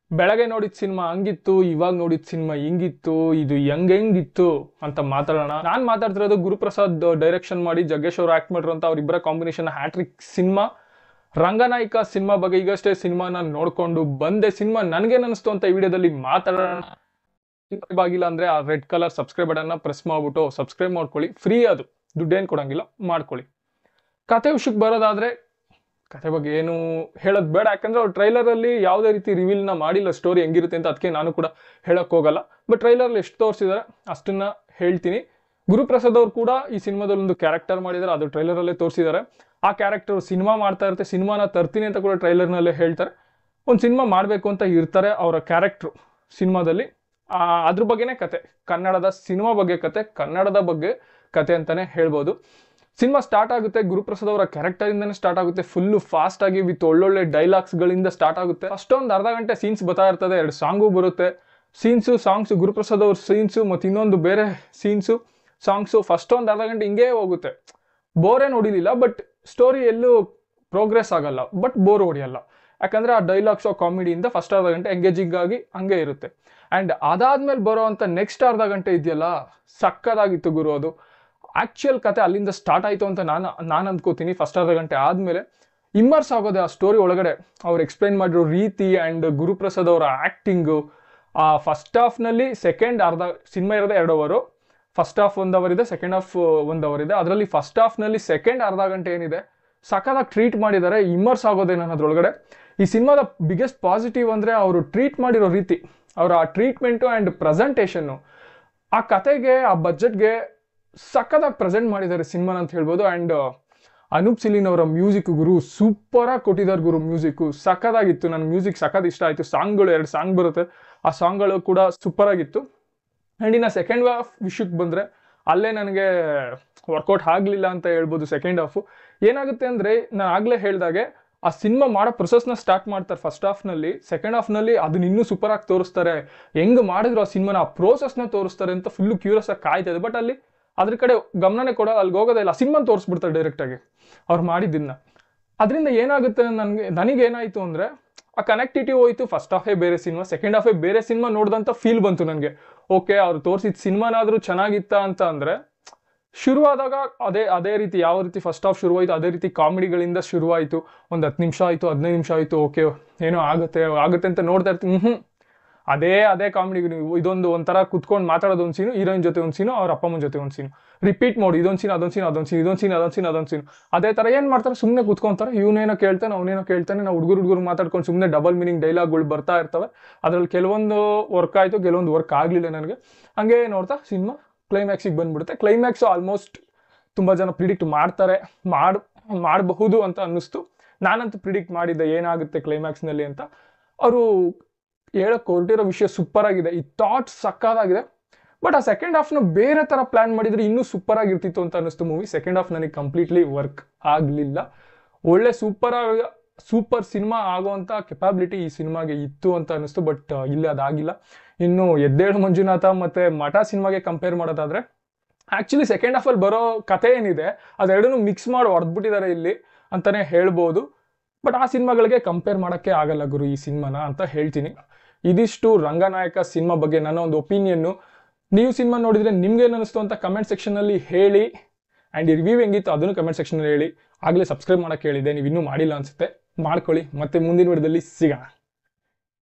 ಬೆಳಗ್ಗೆ ನೋಡಿದ ಸಿನಿಮಾ ಹಂಗಿತ್ತು ಇವಾಗ ನೋಡಿದ ಸಿನಿಮಾ ಹಿಂಗಿತ್ತು ಇದು ಹೆಂಗ್ ಹೆಂಗಿತ್ತು ಅಂತ ಮಾತಾಡೋಣ ನಾನು ಮಾತಾಡ್ತಿರೋದು ಗುರುಪ್ರಸಾದ್ ಡೈರೆಕ್ಷನ್ ಮಾಡಿ ಜಗ್ಗೇಶ್ ಅವರು ಆಕ್ಟ್ ಮಾಡಿರೋಂಥ ಅವ್ರಿಬ್ಬರ combination hattrick cinema Ranganayaka cinema ಬಗ್ಗೆ ಈಗಷ್ಟೇ ಸಿನಿಮಾನ ನೋಡ್ಕೊಂಡು ಬಂದೆ ಸಿನಿಮಾ ನನಗೇನು ಅನಿಸ್ತು ಅಂತ ಈ ವಿಡಿಯೋದಲ್ಲಿ ಮಾತಾಡೋಣ ಸಬ್ಸ್ಕ್ರೈಬ್ ಆಗಿಲ್ಲ ಅಂದ್ರೆ ಆ ರೆಡ್ ಕಲರ್ ಸಬ್ಸ್ಕ್ರೈಬ್ ಬಟನ್ನ ಪ್ರೆಸ್ ಮಾಡ್ಬಿಟ್ಟು ಸಬ್ಸ್ಕ್ರೈಬ್ ಮಾಡ್ಕೊಳ್ಳಿ ಫ್ರೀ ಅದು ದುಡ್ಡೇನು ಕೊಡಂಗಿಲ್ಲ ಮಾಡ್ಕೊಳ್ಳಿ ಕತೆ ವಿಷಯಕ್ಕೆ ಬರೋದಾದ್ರೆ ಕತೆ ಬಗ್ಗೆ ಏನು ಹೇಳೋದು ಬೇಡ ಯಾಕಂದ್ರೆ ಅವ್ರು ಟ್ರೈಲರಲ್ಲಿ ಯಾವುದೇ ರೀತಿ ರಿವೀಲ್ನ ಮಾಡಿಲ್ಲ ಸ್ಟೋರಿ ಹೆಂಗಿರುತ್ತೆ ಅಂತ ಅದಕ್ಕೆ ನಾನು ಕೂಡ ಹೇಳಕ್ ಹೋಗಲ್ಲ ಬಟ್ ಟ್ರೈಲರಲ್ಲಿ ಎಷ್ಟು ತೋರಿಸಿದ್ದಾರೆ ಅಷ್ಟನ್ನ ಹೇಳ್ತೀನಿ ಗುರುಪ್ರಸಾದ್ ಅವ್ರು ಕೂಡ ಈ ಸಿನಿಮಾದಲ್ಲಿ ಒಂದು ಕ್ಯಾರೆಕ್ಟರ್ ಮಾಡಿದ್ದಾರೆ ಅದು ಟ್ರೈಲರಲ್ಲೇ ತೋರಿಸಿದ್ದಾರೆ ಆ ಕ್ಯಾರೆಕ್ಟರ್ ಸಿನಿಮಾ ಮಾಡ್ತಾ ಇರುತ್ತೆ ಸಿನಿಮಾನ ತರ್ತೀನಿ ಅಂತ ಕೂಡ ಟ್ರೈಲರ್ನಲ್ಲೇ ಹೇಳ್ತಾರೆ ಒಂದು ಸಿನಿಮಾ ಮಾಡಬೇಕು ಅಂತ ಇರ್ತಾರೆ ಅವರ ಕ್ಯಾರೆಕ್ಟ್ರು ಸಿನಿಮಾದಲ್ಲಿ ಆ, ಅದ್ರ ಬಗ್ಗೆನೇ ಕತೆ ಕನ್ನಡದ ಸಿನಿಮಾ ಬಗ್ಗೆ ಕತೆ ಕನ್ನಡದ ಬಗ್ಗೆ ಕತೆ ಅಂತಾನೆ ಹೇಳ್ಬೋದು ಸಿನಿಮಾ ಸ್ಟಾರ್ಟ್ ಆಗುತ್ತೆ ಗುರುಪ್ರಸಾದ್ ಅವರ ಕ್ಯಾರೆಕ್ಟರ್ ಇಂದಾನೆ ಸ್ಟಾರ್ಟ್ ಆಗುತ್ತೆ ಫುಲ್ಲು ಫಾಸ್ಟ್ ಆಗಿ ವಿತ್ ಒಳ್ಳೊಳ್ಳೆ ಡೈಲಾಗ್ಸ್ ಗಳಿಂದ ಸ್ಟಾರ್ಟ್ ಆಗುತ್ತೆ ಅಷ್ಟೊಂದು ಅರ್ಧ ಗಂಟೆ ಸೀನ್ಸ್ ಬರ್ತಾ ಇರ್ತದೆ ಎರಡು ಸಾಂಗು ಬರುತ್ತೆ ಸೀನ್ಸು ಸಾಂಗ್ಸು ಗುರುಪ್ರಸಾದ್ ಅವ್ರ ಸೀನ್ಸು ಮತ್ತು ಇನ್ನೊಂದು ಬೇರೆ ಸೀನ್ಸು ಸಾಂಗ್ಸು ಫಸ್ಟ್ ಒಂದು ಅರ್ಧ ಗಂಟೆ ಹಿಂಗೇ ಹೋಗುತ್ತೆ ಬೋರೇ ನೋಡಿಲಿಲ್ಲ ಬಟ್ ಸ್ಟೋರಿ ಎಲ್ಲೂ ಪ್ರೋಗ್ರೆಸ್ ಆಗಲ್ಲ ಬಟ್ ಬೋರ್ ಹೊಡಿಯಲ್ಲ ಯಾಕಂದ್ರೆ ಆ ಡೈಲಾಗ್ಸ್ ಕಾಮಿಡಿಯಿಂದ ಫಸ್ಟ್ ಅರ್ಧ ಗಂಟೆ ಎಂಗೇಜಿಂಗ್ ಆಗಿ ಹಂಗೆ ಇರುತ್ತೆ ಆ್ಯಂಡ್ ಅದಾದ್ಮೇಲೆ ಬರೋ ಅಂಥ ನೆಕ್ಸ್ಟ್ ಅರ್ಧ ಗಂಟೆ ಇದೆಯಲ್ಲ ಸಕ್ಕದಾಗಿತ್ತು ಗುರು ಅದು ಆಕ್ಚುಯಲ್ ಕತೆ ಅಲ್ಲಿಂದ ಸ್ಟಾರ್ಟ್ ಆಯಿತು ಅಂತ ನಾನು ನಾನು ಅಂದ್ಕೋತೀನಿ ಫಸ್ಟ್ ಅರ್ಧ ಗಂಟೆ ಆದಮೇಲೆ ಇಮ್ಮರ್ಸ್ ಆಗೋದೆ ಆ ಸ್ಟೋರಿ ಒಳಗಡೆ ಅವ್ರು ಎಕ್ಸ್ಪ್ಲೈನ್ ಮಾಡಿರೋ ರೀತಿ ಆ್ಯಂಡ್ ಗುರುಪ್ರಸಾದ್ ಅವರ ಆ್ಯಕ್ಟಿಂಗು ಆ ಫಸ್ಟ್ ಹಾಫ್ನಲ್ಲಿ ಸೆಕೆಂಡ್ ಅರ್ಧ ಸಿನಿಮಾ ಇರೋದೇ ಎರಡು ಅವರು ಫಸ್ಟ್ ಹಾಫ್ ಒಂದು ಅವರ್ ಇದೆ ಸೆಕೆಂಡ್ ಹಾಫ್ ಒಂದು ಅವರ್ ಇದೆ ಅದರಲ್ಲಿ ಫಸ್ಟ್ ಹಾಫ್ನಲ್ಲಿ ಸೆಕೆಂಡ್ ಅರ್ಧ ಗಂಟೆ ಏನಿದೆ ಸಖತ್ತಾಗಿ ಟ್ರೀಟ್ ಮಾಡಿದ್ದಾರೆ ಇಮ್ಮರ್ಸ್ ಆಗೋದೆ ನಾನು ಅದ್ರೊಳಗಡೆ ಈ ಸಿನಿಮಾದ ಬಿಗ್ಗೆಸ್ಟ್ ಪಾಸಿಟಿವ್ ಅಂದರೆ ಅವರು ಟ್ರೀಟ್ ಮಾಡಿರೋ ರೀತಿ ಅವರ ಆ ಟ್ರೀಟ್ಮೆಂಟು ಆ್ಯಂಡ್ ಪ್ರೆಸೆಂಟೇಷನ್ನು ಆ ಕತೆಗೆ ಆ ಬಜೆಟ್ಗೆ ಸಖತ್ತಾಗಿ ಪ್ರೆಸೆಂಟ್ ಮಾಡಿದ್ದಾರೆ ಸಿನಿಮಾನ ಅಂತ ಹೇಳ್ಬೋದು ಆ್ಯಂಡ್ ಅನೂಪ್ ಸಿಲಿನ್ ಅವರ ಮ್ಯೂಸಿಕ್ ಗುರು ಸೂಪರಾಗಿ ಕೊಟ್ಟಿದ್ದಾರೆ ಗುರು ಮ್ಯೂಸಿಕ್ಕು ಸಖತ್ತಾಗಿತ್ತು ನನ್ನ ಮ್ಯೂಸಿಕ್ ಸಖತ್ ಇಷ್ಟ ಆಯಿತು ಸಾಂಗ್ಗಳು ಎರಡು ಸಾಂಗ್ ಬರುತ್ತೆ ಆ ಸಾಂಗ್ಗಳು ಕೂಡ ಸೂಪರಾಗಿತ್ತು ಆ್ಯಂಡ್ ಇನ್ನು ಸೆಕೆಂಡ್ ಹಾಫ್ ವಿಷಯಕ್ಕೆ ಬಂದರೆ ಅಲ್ಲೇ ನನಗೆ ವರ್ಕೌಟ್ ಆಗಲಿಲ್ಲ ಅಂತ ಹೇಳ್ಬೋದು ಸೆಕೆಂಡ್ ಹಾಫು ಏನಾಗುತ್ತೆ ಅಂದರೆ ನಾನು ಆಗಲೇ ಹೇಳ್ದಾಗೆ ಆ ಸಿನಿಮಾ ಮಾಡೋ ಪ್ರೊಸೆಸ್ನ ಸ್ಟಾರ್ಟ್ ಮಾಡ್ತಾರೆ ಫಸ್ಟ್ ಹಾಫ್ನಲ್ಲಿ ಸೆಕೆಂಡ್ ಹಾಫ್ನಲ್ಲಿ ಅದನ್ನ ಇನ್ನೂ ಸೂಪರಾಗಿ ತೋರಿಸ್ತಾರೆ ಹೆಂಗೆ ಮಾಡಿದ್ರು ಆ ಸಿನಿಮಾನ ಆ ಪ್ರೋಸೆಸ್ನ ತೋರಿಸ್ತಾರೆ ಅಂತ ಫುಲ್ಲು ಕ್ಯೂರಿಯಸ್ ಆಗಿ ಕಾಯ್ತಾ ಇದೆ ಬಟ್ ಅಲ್ಲಿ ಅದ್ರ ಕಡೆ ಗಮನನೇ ಕೊಡೋ ಅಲ್ಲಿಗೆ ಹೋಗೋದೇ ಇಲ್ಲ ಸಿನಿಮಾ ತೋರಿಸ್ಬಿಡ್ತಾರೆ ಡೈರೆಕ್ಟಾಗಿ ಅವ್ರು ಮಾಡಿದ್ದನ್ನ ಅದರಿಂದ ಏನಾಗುತ್ತೆ ನನಗೆ ನನಗೇನಾಯಿತು ಅಂದರೆ ಆ ಕನೆಕ್ಟಿವಿಟಿ ಹೋಯ್ತು ಫಸ್ಟ್ ಹಾಫೇ ಬೇರೆ ಸಿನಿಮಾ ಸೆಕೆಂಡ್ ಹಾಫೇ ಬೇರೆ ಸಿನಿಮಾ ನೋಡ್ದಂಥ ಫೀಲ್ ಬಂತು ನನಗೆ ಓಕೆ ಅವ್ರು ತೋರಿಸಿದ ಸಿನಿಮಾನಾದರೂ ಚೆನ್ನಾಗಿತ್ತ ಅಂತ ಅಂದರೆ ಶುರುವಾದಾಗ ಅದೇ ಅದೇ ರೀತಿ ಯಾವ ರೀತಿ ಫಸ್ಟ್ ಹಾಫ್ ಶುರುವಾಯಿತು ಅದೇ ರೀತಿ ಕಾಮಿಡಿಗಳಿಂದ ಶುರುವಾಯಿತು ಒಂದು ಹತ್ತು ನಿಮಿಷ ಆಯಿತು ಹದಿನೈದು ನಿಮಿಷ ಆಯಿತು ಓಕೆ ಏನೋ ಆಗುತ್ತೆ ಆಗುತ್ತೆ ಅಂತ ನೋಡ್ತಾ ಇರ್ತೀನಿ ಹ್ಞೂ ಅದೇ ಅದೇ ಕಾಮಿಡಿ ಇದೊಂದು ಒಂಥರ ಕುತ್ಕೊಂಡು ಮಾತಾಡೋದು ಒಂದು ಸೀನು ಹೀರೋಯಿನ್ ಜೊತೆ ಒಂದು ಸೀನು ಅವ್ರ ಅಪ್ಪಮ್ಮನ ಜೊತೆ ಒಂದು ಸೀನು ರಿಪೀಟ್ ಮಾಡಿ ಇದೊಂದು ಸೀನ್ ಅದೊಂದು ಸೀನ್ ಅದೊಂದು ಸೀನ್ ಇದೊಂದು ಸೀನ್ ಅದೊಂದು ಸೀನ್ ಅದೊಂದು ಸೀನ್ ಅದೇ ಥರ ಏನು ಮಾಡ್ತಾರೆ ಸುಮ್ಮನೆ ಕುತ್ಕೊಂತಾರೆ ಇವನೇನೋ ಕೇಳ್ತಾನೆ ಅವನೇನೋ ಕೇಳ್ತಾನೆ ನಾವು ಹುಡುಗರು ಹುಡುಗರು ಮಾತಾಡ್ಕೊಂಡು ಸುಮ್ಮನೆ ಡಬಲ್ ಮೀನಿಂಗ್ ಡೈಲಾಗ್ಗಳು ಬರ್ತಾ ಇರ್ತವೆ ಅದರಲ್ಲಿ ಕೆಲವೊಂದು ವರ್ಕ್ ಆಯಿತು ಕೆಲವೊಂದು ವರ್ಕ್ ಆಗಲಿಲ್ಲ ನನಗೆ ಹಂಗೆ ನೋಡ್ತಾ ಸಿನಿಮಾ ಕ್ಲೈಮ್ಯಾಕ್ಸಿಗೆ ಬಂದ್ಬಿಡುತ್ತೆ ಕ್ಲೈಮ್ಯಾಕ್ಸು ಆಲ್ಮೋಸ್ಟ್ ತುಂಬ ಜನ ಪ್ರಿಡಿಕ್ಟ್ ಮಾಡ್ತಾರೆ ಮಾಡ್ ಮಾಡಬಹುದು ಅಂತ ಅನ್ನಿಸ್ತು ನಾನಂತೂ ಪ್ರಿಡಿಕ್ಟ್ ಮಾಡಿದ್ದೆ ಏನಾಗುತ್ತೆ ಕ್ಲೈಮ್ಯಾಕ್ಸ್ನಲ್ಲಿ ಅಂತ ಅವರು ಹೇಳಕ್ಕೆ ಹೊರಟಿರೋ ವಿಷಯ ಸೂಪರ್ ಆಗಿದೆ ಈ ಥಾಟ್ ಸಕ್ಕದಾಗಿದೆ ಬಟ್ ಆ ಸೆಕೆಂಡ್ ಹಾಫ್ನ ಬೇರೆ ಥರ ಪ್ಲ್ಯಾನ್ ಮಾಡಿದರೆ ಇನ್ನೂ ಸೂಪರ್ ಆಗಿರ್ತಿತ್ತು ಅಂತ ಅನ್ನಿಸ್ತು ಮೂವಿ ಸೆಕೆಂಡ್ ಹಾಫ್ ನನಗೆ ಕಂಪ್ಲೀಟ್ಲಿ ವರ್ಕ್ ಆಗಲಿಲ್ಲ ಒಳ್ಳೆ ಸೂಪರ್ ಆಗಿ ಸೂಪರ್ ಸಿನಿಮಾ ಆಗುವಂಥ ಕೆಪಾಬಿಲಿಟಿ ಈ ಸಿನಿಮಾಗೆ ಇತ್ತು ಅಂತ ಅನ್ನಿಸ್ತು ಬಟ್ ಇಲ್ಲಿ ಅದಾಗಿಲ್ಲ ಇನ್ನು ಎದ್ದೇಳು ಮಂಜುನಾಥ ಮತ್ತು ಮಠ ಸಿನಿಮಾಗೆ ಕಂಪೇರ್ ಮಾಡೋದಾದ್ರೆ ಆ್ಯಕ್ಚುಲಿ ಸೆಕೆಂಡ್ ಹಾಫಲ್ಲಿ ಬರೋ ಕತೆ ಏನಿದೆ ಅದೆರಡನ್ನೂ ಮಿಕ್ಸ್ ಮಾಡಿ ಹೊಡೆದ್ಬಿಟ್ಟಿದ್ದಾರೆ ಇಲ್ಲಿ ಅಂತಲೇ ಹೇಳ್ಬೋದು ಬಟ್ ಆ ಸಿನಿಮಾಗಳಿಗೆ ಕಂಪೇರ್ ಮಾಡೋಕ್ಕೆ ಆಗಲ್ಲ ಗುರು ಈ ಸಿನಿಮಾನ ಅಂತ ಹೇಳ್ತೀನಿ ಇದಿಷ್ಟು ರಂಗನಾಯಕ ಸಿನಿಮಾ ಬಗ್ಗೆ ನನ್ನ ಒಂದು ಒಪಿನಿಯನ್ನು ನೀವು ಸಿನಿಮಾ ನೋಡಿದರೆ ನಿಮ್ಗೆ ಏನು ಅನಿಸ್ತು ಅಂತ ಕಮೆಂಟ್ ಸೆಕ್ಷನಲ್ಲಿ ಹೇಳಿ ಆ್ಯಂಡ್ ಈ ರಿವ್ಯೂ ಹೆಂಗಿತ್ತು ಅದನ್ನು ಕಮೆಂಟ್ ಸೆಕ್ಷನಲ್ಲಿ ಹೇಳಿ ಆಗಲೇ ಸಬ್ಸ್ಕ್ರೈಬ್ ಮಾಡೋಕ್ಕೆ ಹೇಳಿದೆ ನೀವು ಇನ್ನೂ ಮಾಡಿಲ್ಲ ಅನಿಸುತ್ತೆ ಮಾಡ್ಕೊಳ್ಳಿ ಮತ್ತೆ ಮುಂದಿನ ವಿಡಿಯೋದಲ್ಲಿ ಸಿಗೋಣ